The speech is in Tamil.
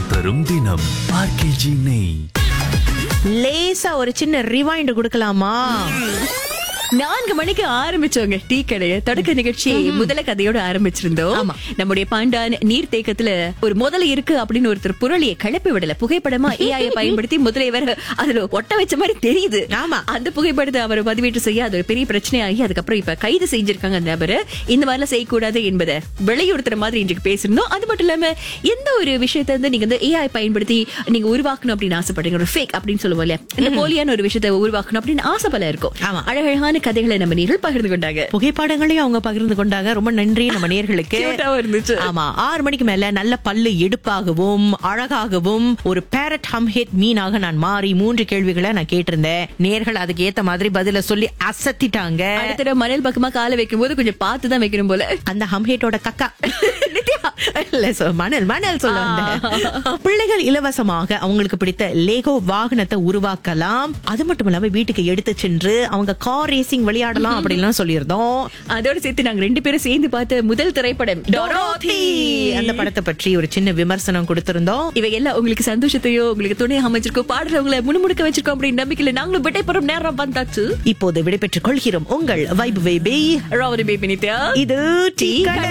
தரும் தினம் ஆர்கேஜி நெய் லேசா ஒரு சின்ன ரிவைண்ட் கொடுக்கலாமா நான்கு மணிக்கு ஆரம்பிச்சோங்க டீ கடைய தொடக்க நிகழ்ச்சி முதல கதையோட ஆரம்பிச்சிருந்தோம் ஆமா. நம்முடைய பாண்டான் நீர் தேக்கத்துல ஒரு முதல இருக்கு அப்படின்னு ஒருத்தர் புரளியை கிளப்பி விடல புகைப்படமா ஏஐ பயன்படுத்தி முதலை வேற அதுல ஒட்ட வச்ச மாதிரி தெரியுது ஆமா. அந்த புகைப்படத்தை அவர் பதிவேற்று செய்ய அது ஒரு பெரிய பிரச்சனையாகி அதுக்கப்புறம் இப்ப கைது செஞ்சிருக்காங்க அந்த நபரு இந்த மாதிரிலாம் செய்யக்கூடாது என்பதை வெளியுறுத்துற மாதிரி இன்றைக்கு பேசியிருந்தோம் அது மட்டும் இல்லாம எந்த ஒரு விஷயத்தை வந்து நீங்க வந்து ஏஐ பயன்படுத்தி நீங்க உருவாக்கணும் அப்படின்னு ஆசைப்படுறீங்க ஒரு ஃபேக் அப்படின்னு சொல்லுவோம் இல்லையா இந்த போலியான ஒரு விஷயத்தை உருவாக்கணும் அப்படின்னு ஆசைப்பட இருக்கும் ஆமா. அழகழகான கதைகளை நம்ம நேர்கள் பகிர்ந்து கொண்டாங்க புகைப்படங்களையும் அவங்க பகிர்ந்து கொண்டாங்க ரொம்ப நன்றி நம்ம நேர்களுக்கு Cute-ஆவும் இருந்துச்சு. ஆமா ஆறு மணிக்கு மேல நல்ல பல்லு எடுப்பாகவும் அழகாகவும் ஒரு பேரட் ஹம் ஹெட் மீனாக நான் மாறி மூன்று கேள்விகளை நான் கேட்டிருந்தேன் நேர்கள் அதுக்கு ஏத்த மாதிரி பதில சொல்லி அசத்திட்டாங்க அடுத்த தடவை மணல் பக்கமா காலை வைக்கும் போது கொஞ்சம் பார்த்து தான் வைக்கணும் போல அந்த ஹம்ஹேட்டோட கக்கா இல்ல சொ- மணல் மணல் சொல்ல வந்தேன். பிள்ளைகள் இலவசமாக அவங்களுக்கு பிடித்த லேகோ வாகனத்தை உருவாக்கலாம் அது மட்டும் இல்லாம வீட்டுக்கு எடுத்து சென்று அவங்க கார் ரேசிங் விளையாடலாம் அப்படின்லாம் சொல்லியிருந்தோம் அதோட சேர்த்து நாங்க ரெண்டு பேரும் சேர்ந்து பார்த்த முதல் திரைப்படம் டொரோத்தி அந்த படத்தை பற்றி ஒரு சின்ன விமர்சனம் கொடுத்திருந்தோம் இவை எல்லாம் உங்களுக்கு சந்தோஷத்தையோ உங்களுக்கு துணை அமைச்சிருக்கோம் பாடுறவங்களை முணுமுணுக்க வச்சிருக்கோம் அப்படின்னு நம்பிக்கையில நாங்களும் விடை பெறும் நேரம் வந்தாச்சு இப்போது விடைபெற்றுக் கொள்கிறோம் உங்கள் வைப் வைபி ராவடி பேபி நித்யா இது டீ கடை